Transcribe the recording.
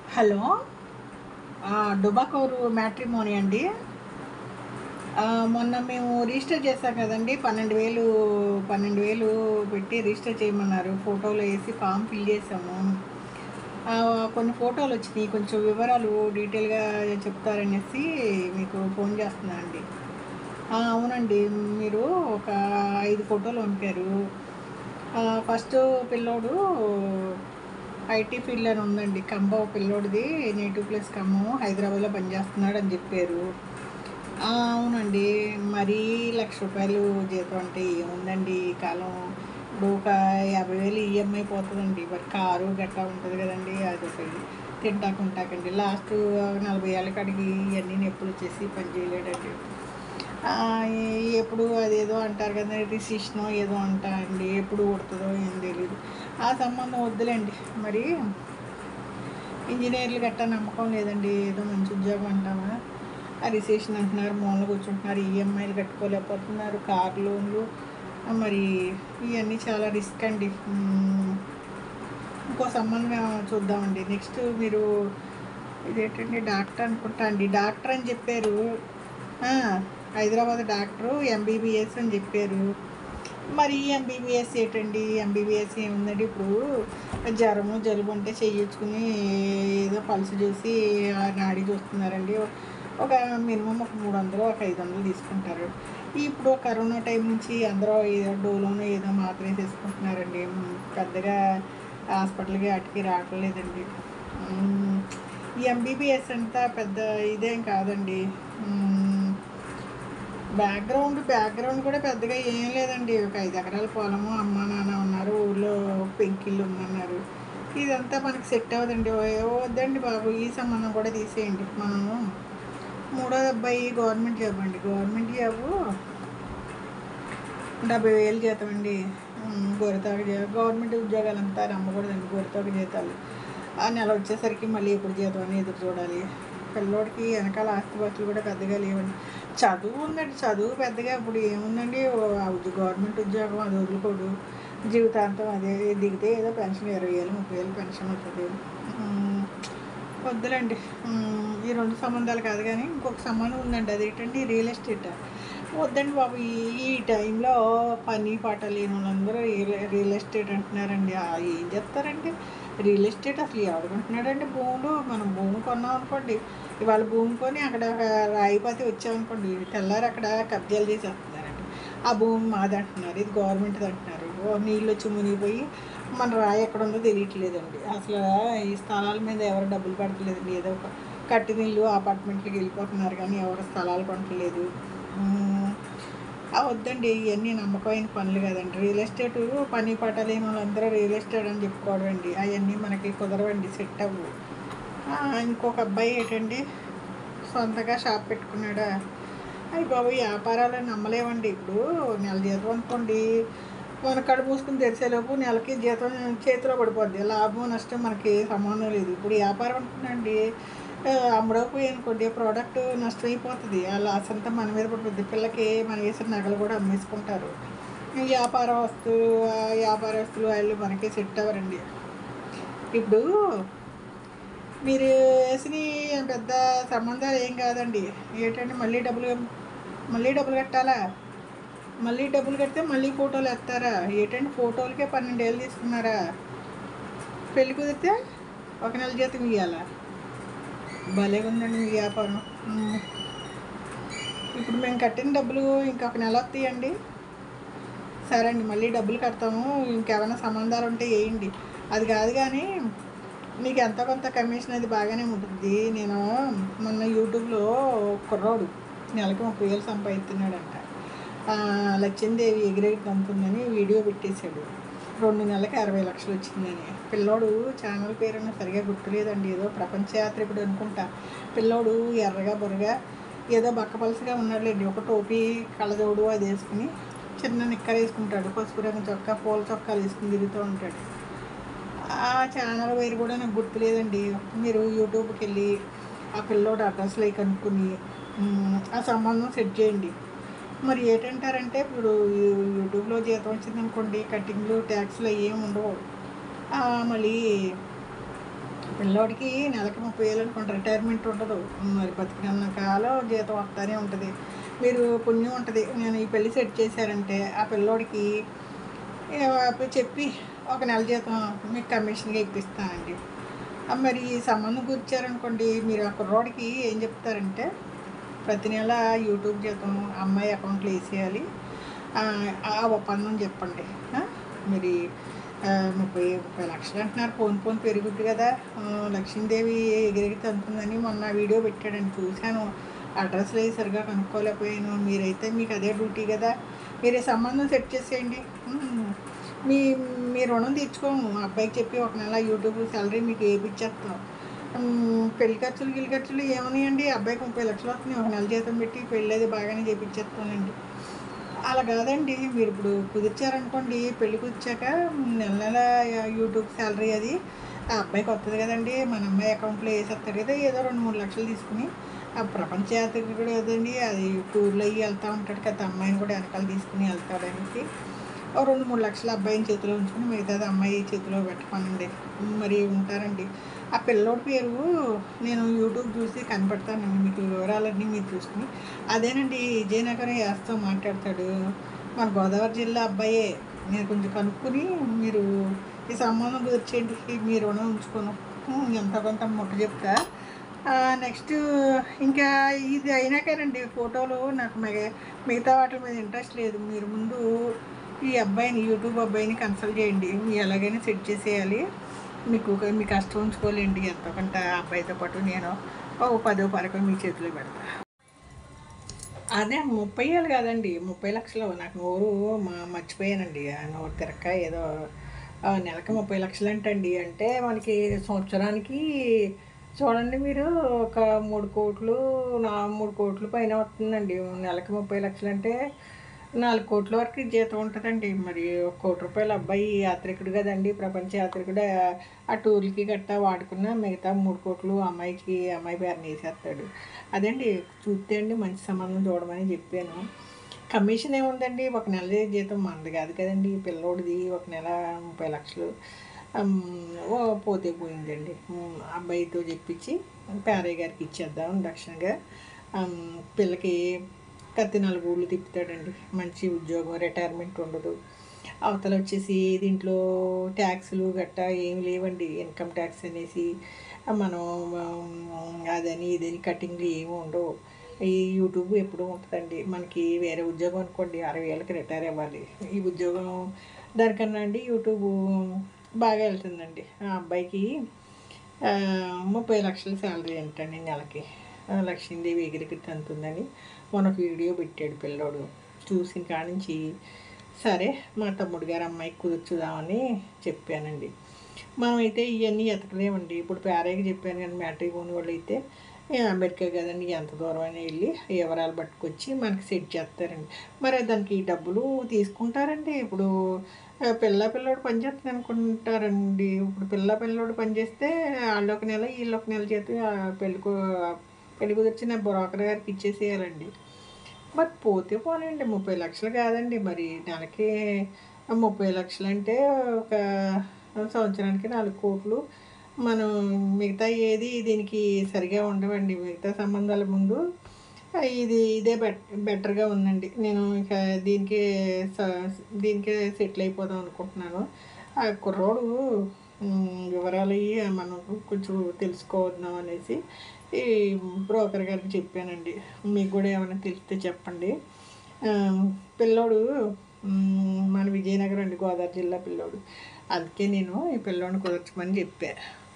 Hello డుబాకూరు matrimony అండి ఆ, మొన్న మేము రిజిస్టర్ చేశాం కదండి పన్నెండు వేలు పన్నెండు వేలు పెట్టి రిజిస్టర్ చేయమన్నారు ఫోటోలు వేసి ఫామ్ ఫిల్ చేసాము ఆ, కొన్ని ఫోటోలు వచ్చినాయి కొంచెం వివరాలు డీటెయిల్గా చెప్తారనేసి మీకు ఫోన్ చేస్తున్నా అండి ఆ, అవునండి మీరు ఒక ఐదు ఫోటోలు పంపారు ఆ, ఫస్ట్ పిల్లోడు ఐటీ ఫీల్డ్ అని ఉందండి ఖమ్మం పిల్లోడిది నేటివ్ ప్లేస్ ఖమ్మం హైదరాబాద్లో పనిచేస్తున్నాడు అని చెప్పారు ఆ, అవునండి మరీ లక్ష రూపాయలు జీతం అంటే ఏముందండి ఈ కాలం ఇప్పుడు ఒక యాభై వేలు ఈఎంఐ పోతుందండి మరి కారు గట్టా ఉంటుంది కదండి అది ఒకటి తింటాకుంటాకండి లాస్ట్ నలభై ఏళ్ళ కాడికి ఇవన్నీ నొప్పులు వచ్చేసి పని చేయలేడండి ఆ, ఈ- ఎప్పుడు అదేదో అంటారు కదా రిసిషనో ఏదో అంటారండి ఎప్పుడు కొడుతుందో ఏం తెలియదు ఆ సంబంధం వద్దులేండి మరి ఇంజనీర్లు గట్టా నమ్మకం లేదండి ఏదో మంచి ఉద్యోగం అంటామా ఆ రిసేషన్ అంటున్నారు మూల కూర్చుంటున్నారు ఈఎంఐలు కట్టుకోలేకపోతున్నారు కార్ లోన్లు ఆ, మరి ఇవన్నీ చాలా రిస్క్ అండి మ్మ్. ఇంకో సంబంధం చూద్దామండి నెక్స్ట్ మీరు ఇదేంటండి డాక్టర్ అనుకుంటా అండి డాక్టర్ అని చెప్పారు ఆ, హైదరాబాద్ డాక్టరు ఎంబీబీఎస్ అని చెప్పారు మరి ఎంబీబీఎస్ ఏంటండి ఎంబీబీఎస్ ఏముందండి ఇప్పుడు జ్వరము జలుబు అంటే చెయ్యించుకుని ఏదో పల్స్ చూసి ఆ నాడి చూస్తున్నారండి ఒక మినిమం ఒక మూడు వందలు ఒక ఐదు వందలు తీసుకుంటారు ఇప్పుడు కరోనా టైం నుంచి అందరూ ఏదో డోలోనో ఏదో మాత్రమే తీసుకుంటున్నారండి మ్, పెద్దగా హాస్పిటల్కి వాటికి రావట్లేదండి మ్, ఈ ఎంబీబీఎస్ అంతా పెద్ద ఇదేం కాదండి మ్, బ్యాక్గ్రౌండ్ బ్యాక్గ్రౌండ్ కూడా పెద్దగా ఏం లేదండి ఒక ఐదు ఎకరాల పొలము అమ్మ నాన్న ఉన్నారు ఊళ్ళో పెంకిళ్ళు ఉన్నారు ఇదంతా మనకి సెట్ అవ్వదండి ఓ- వద్దండి బాబు ఈ సంబంధం కూడా తీసేయండి మనము మూడో అబ్బాయి గవర్నమెంట్ జాబ్ అండి గవర్నమెంట్ జాబు డెబ్బై వేలు జీతం అండి ఉమ్, గొరతాకు జీ- గవర్నమెంట్ ఉద్యోగాలు అంతా నమ్మకూడదండి గొరతాకు జీతాలు ఆ నెల వచ్చేసరికి మళ్ళీ ఎప్పుడు జీతం అని ఎదురు చూడాలి పిల్లోడికి వెనకాల ఆస్తిపాస్తులు కూడా పెద్దగా లేవండి చదువు ఉందండి చదువు పెద్దగా ఇప్పుడు ఏముందండి ఓ ఆ ఉద్యో- గవర్నమెంట్ ఉద్యోగం అది వదులుకోడు జీవితాంతం అదే దిగితే ఏదో పెన్షన్ ఇరవై వేలు ముప్పై వేలు పెన్షన్ వస్తుంది ఉమ్, వద్దులేండి ఉమ్, ఈ రెండు సంబంధాలు కాదు కానీ ఇంకొక సంబంధం ఉందండి అదేంటండి రియల్ ఎస్టేట్ వద్దండి బాబు ఈ ఈ టైంలో పని పాట లేని వాళ్ళందరూ రియల్ రియల్ ఎస్టేట్ అంటున్నారండి ఆ, ఏం చెప్తారండి రియల్ ఎస్టేట్ అసలు ఎవడుకుంటున్నాడండి భూములు మనం భూమి కొన్నాం అనుకోండి ఇవాళ భూమి కొని అక్కడ ఒక రాయిపతి వచ్చామనుకోండి తెల్లారి అక్కడ కబ్జాలు చేసేస్తున్నారండి ఆ భూమి మాది అంటున్నారు ఇది గవర్నమెంట్ది అంటున్నారు ఓ నీళ్ళు వచ్చి మునిగిపోయి మన రాయి ఎక్కడ ఉందో తెలియట్లేదండి అసలు ఈ స్థలాల మీద ఎవరు డబ్బులు పెడతలేదండి ఏదో ఒక కట్టిన ఇల్లు అపార్ట్మెంట్లకి వెళ్ళిపోతున్నారు కానీ ఎవరు స్థలాలు కొనట్లేదు ఉమ్, ఆ వద్దండి ఇవన్నీ నమ్మకమైన పనులు కదండి రియల్ ఎస్టేట్ పని పాట లేని వాళ్ళందరూ రియల్ ఎస్టేట్ అని చెప్పుకోవడండి అవన్నీ మనకి కుదరవండి సెట్ అవ్వు ఆ, ఇంకొక అబ్బాయి ఏంటండి సొంతగా షాప్ పెట్టుకున్నాడా అయ్యి బాబు వ్యాపారాలు నమ్మలేవండి ఇప్పుడు నెల జీతం అనుకోండి మన కడు మూసుకుని తెరిచేలోపు నెలకి జీతం చేతిలో పడిపోద్ది లాభం నష్టం మనకి సంబంధం లేదు ఇప్పుడు వ్యాపారం అనుకున్నాండి అమ్ముడపోయి అనుకోండి ప్రోడక్ట్ నష్టమైపోతుంది ఆ లాస్ అంతా మన మీద పడుతుంది పిల్లకి మనం వేసిన నగలు కూడా అమ్మేసుకుంటారు ఈ వ్యాపార వస్తువులు ఆ వ్యాపార వస్తువులు వాళ్ళు మనకి సెట్ అవ్వరండి ఇప్పుడు మీరు వేసిన పెద్ద సంబంధాలు ఏం కాదండి ఏంటంటే మళ్ళీ డబ్బులు మళ్ళీ డబ్బులు కట్టాలా మళ్ళీ డబ్బులు కడితే మళ్ళీ ఫోటోలు వేస్తారా ఏంటంటే ఫోటోలకే పన్నెండు వేలు తీసుకున్నారా పెళ్ళి కుదిరితే ఒక నెల జీతం ఇవ్వాలా భలేగా ఉందండి మీ వ్యాపారం ఉమ్. ఇప్పుడు మేము కట్టిన డబ్బులు ఇంకొక నెల వస్తాయండి సరే అండి మళ్ళీ డబ్బులు కడతాము ఇంకేమైనా సంబంధాలు ఉంటే వేయండి అది కాదు కానీ మీకు ఎంత కొంత కమిషన్ అది బాగానే ఉంటుంది నేను మొన్న యూట్యూబ్లో కుర్రోడు నెలకి ముప్పై వేలు సంపాదిస్తున్నాడంట ఆ, లక్ష్మీదేవి ఎగిరెగిరి తంతుందని వీడియో పెట్టేశాడు రెండు నెలలకి అరవై లక్షలు వచ్చిందని పిల్లోడు ఛానల్ పేరున్న సరిగా గుర్తులేదండి ఏదో ప్రపంచ యాత్రికుడు అనుకుంటా పిల్లోడు ఎర్రగా బుర్రగా ఏదో బక్కపలసగా ఉన్నాడులేండి ఒక టోపీ కళ్ళజోడు అది వేసుకుని చిన్న నిక్కర వేసుకుంటాడు పసుపు రంగు చొక్కా పూల చొక్కాలు వేసుకుని తిరుగుతూ ఉంటాడు ఆ ఛానల్ పేరు కూడా నాకు గుర్తులేదండి మీరు యూట్యూబ్కి వెళ్ళి ఆ పిల్లోడు అడ్రస్లో కనుక్కొని మ్, ఆ సంబంధం సెట్ చేయండి మరి ఏంటంటారంటే ఇప్పుడు యూ- యూట్యూబ్లో జీతం వచ్చింది అనుకోండి కటింగ్లు ట్యాక్స్లు అవి ఏమి ఉండవు ఆ, మళ్ళీ పిల్లోడికి నెలకి ముప్పై వేలు అనుకోండి రిటైర్మెంట్ ఉండదు మరి బతికినంత కాలం జీతం వస్తూనే ఉంటుంది మీరు పుణ్యం ఉంటుంది నేను ఈ పెళ్లి సెట్ చేశారంటే ఆ పిల్లోడికి ఏ, చెప్పి ఒక నెల జీతం మీకు కమిషన్గా ఇప్పిస్తానండి ఆ, మరి ఈ సంబంధం కూర్చారనుకోండి మీరు ఆ కుర్రోడికి ఏం చెప్తారంటే ప్రతి నెల యూట్యూబ్ జీతం అమ్మాయి అకౌంట్లో వేసేయాలి ఆ, ఆ ఒప్పందం చెప్పండి ఆ, మరి ఆ, ముప్పై ముప్పై లక్షలు అంటున్నారు ఫోన్ ఫోన్ పెరుగుద్ది కదా ఆ, లక్ష్మీదేవి ఎగిరెగిరి తంతుందని మొన్న వీడియో పెట్టాడండి చూశాను అడ్రస్లు అవి సరిగా కనుక్కోలేకపోయాను మీరైతే మీకు అదే డ్యూటీ కదా మీరే సంబంధం సెట్ చేసేయండి ఉమ్. మీ మీ రుణం తీర్చుకోము మా అబ్బాయికి చెప్పి ఒక నెల యూట్యూబ్ సాలరీ మీకు వేయించేస్తాం ఉమ్, పెళ్లి ఖర్చులు గిల్లి ఖర్చులు ఏమన్నాయండి అబ్బాయికి ముప్పై లక్షలు వస్తున్నాయి ఒక నెల జీతం పెట్టి పెళ్ళి అది బాగానే చేయించేస్తానండి అలా కాదండి మీరు ఇప్పుడు కుదిర్చారనుకోండి పెళ్లి కుదిర్చాక నెల నెల యూట్యూబ్ శాలరీ అది ఆ అబ్బాయికి వస్తుంది కదండి మన అమ్మాయి అకౌంట్లో వేసేస్తాడు కదా ఏదో రెండు మూడు లక్షలు తీసుకుని ఆ ప్రపంచ యాత్రకు కూడా కదండి అది టూర్లో అయ్యి వెళ్తూ ఉంటాడు కదా అమ్మాయిని కూడా వెనకాల తీసుకుని వెళ్తాడానికి ఓ రెండు మూడు లక్షలు అబ్బాయిని చేతిలో ఉంచుకుని మిగతాది అమ్మాయి చేతిలో పెట్టుకోనండి మరి ఉంటారండి ఆ పిల్లోడి పేరు నేను యూట్యూబ్ చూసి కనపడతానండి మీకు వివరాలన్నీ మీరు చూసుకుని అదేనండి విజయనగరం యాస్తో మాట్లాడతాడు మన గోదావరి జిల్లా అబ్బాయే నేను కొంచెం కనుక్కొని మీరు ఈ సంబంధం కుదిర్చేయండి మీ రుణం ఉంచుకోను ఉమ్, ఎంత కొంత ముట్ట చెప్తా నెక్స్ట్ ఇంకా ఇది అయినాకేనండి ఫోటోలు నాకు మిగ- మిగతా వాటి మీద ఇంట్రెస్ట్ లేదు మీరు ముందు ఈ అబ్బాయిని యూట్యూబ్ అబ్బాయిని కన్సల్ట్ చేయండి మీ ఎలాగైనా సెట్ చేసేయాలి మీకు ఒక- మీ కష్టం ఉంచుకోలేండి ఎంతో కొంత అబ్బాయితో పాటు నేను ఒక పదో పరకం మీ చేతిలో పెడతా అదే ముప్పై ఏళ్ళు కాదండి ముప్పై లక్షలు నాకు నోరు మా మర్చిపోయానండి ఆ నోరు తిరక్క ఏదో ఆ, నెలకి ముప్పై లక్షలు అంటండి అంటే మనకి సంవత్సరానికి చూడండి మీరు ఒక మూడు కోట్లు నా మూడు కోట్ల పైన వస్తుందండి నెలకి ముప్పై లక్షలు అంటే నాలుగు కోట్ల వరకు జీతం ఉంటుందండి మరి ఒక కోటి రూపాయలు అబ్బాయి యాత్రికుడు కదండి ప్రపంచ యాత్రికుడు ఆ- ఆ టూర్లకి గట్టా వాడుకున్న మిగతా మూడు కోట్లు అమ్మాయికి అమ్మాయి పేరుని వేసేస్తాడు అదండి చూస్తే అండి మంచి సంబంధం చూడమని చెప్పాను కమిషన్ ఏముందండి ఒక నెల జీతం మనది కాదు కదండి పిల్లోడిది ఒక నెల ముప్పై లక్షలు అమ్, ఓ పోతే పోయిందండి ఉమ్, అబ్బాయితో చెప్పించి పేరయ్య గారికి ఇచ్చేద్దాం దక్షిణగా అమ్, పిల్లకి కత్తి నాలుగు ఊళ్ళు తిప్పుతాడండి మంచి ఉద్యోగం రిటైర్మెంట్ ఉండదు అవతల వచ్చేసి దీంట్లో ట్యాక్సులు గట్టా ఏమి లేవండి ఇన్కమ్ ట్యాక్స్ అనేసి మనం ఉమ్, అదని ఇదని కటింగ్లు ఏమి ఉండవు ఈ యూట్యూబ్ ఎప్పుడూ ఉంటుందండి మనకి వేరే ఉద్యోగం అనుకోండి అరవై ఏళ్ళకి రిటైర్ అవ్వాలి ఈ ఉద్యోగం దానికన్నా అండి యూట్యూబ్ బాగా వెళ్తుందండి ఆ అబ్బాయికి ఆ, ముప్పై లక్షల శాలరీ అంటండి నెలకి ఆ, లక్ష్మీదేవి ఎగిరికి తంతుందని మొన్న ఒక వీడియో పెట్టాడు పిల్లోడు చూసిన కానించి సరే మా తమ్ముడు గారు అమ్మాయికి కుదుర్చుదామని చెప్పానండి మనమైతే ఇవన్నీ ఎతకలేమండి ఇప్పుడు పేరయ్యకి చెప్పాను కానీ మ్యాట్రిక్ ఉన్న వాళ్ళు అయితే ఏ అమెరికా కదండి ఎంత దూరం అయినా వెళ్ళి వివరాలు పట్టుకొచ్చి మనకి సెట్ చేస్తారండి మరి దానికి డబ్బులు తీసుకుంటారండి ఇప్పుడు ఆ, పిల్ల పిల్లోడు పని చేస్తుంది అనుకుంటారండి ఇప్పుడు పిల్ల పిల్లోడు పని చేస్తే వాళ్ళు ఒక నెల వీళ్ళు ఒక నెల చేతి పెళ్ళి పెళ్లి కుదిర్చిన బ్రోకర్ గారికి ఇచ్చేసేయాలండి మరి పోతే పోనండి ముప్పై లక్షలు కాదండి మరి నెలకి ముప్పై లక్షలు అంటే ఒక సంవత్సరానికి నాలుగు కోట్లు మనం మిగతా ఏది దీనికి సరిగా ఉండవండి మిగతా సంబంధాల ముందు ఆ, ఇది ఇదే బెట్ బెటర్గా ఉందండి నేను ఇంకా దీనికి స- దీనికే సెటిల్ అయిపోదాం అనుకుంటున్నాను ఆ కుర్రోడు ఉమ్, వివరాలు అయ్యి మనం కొంచెం తెలుసుకోవద్దాం అనేసి ఈ బ్రోకర్ గారికి చెప్పానండి మీకు కూడా ఏమైనా తెలిస్తే చెప్పండి ఆ, పిల్లోడు ఉమ్, మన విజయనగరం అండి గోదావరి జిల్లా పిల్లోడు అందుకే నేను ఈ పిల్లోడిని కుదర్చమని చెప్పా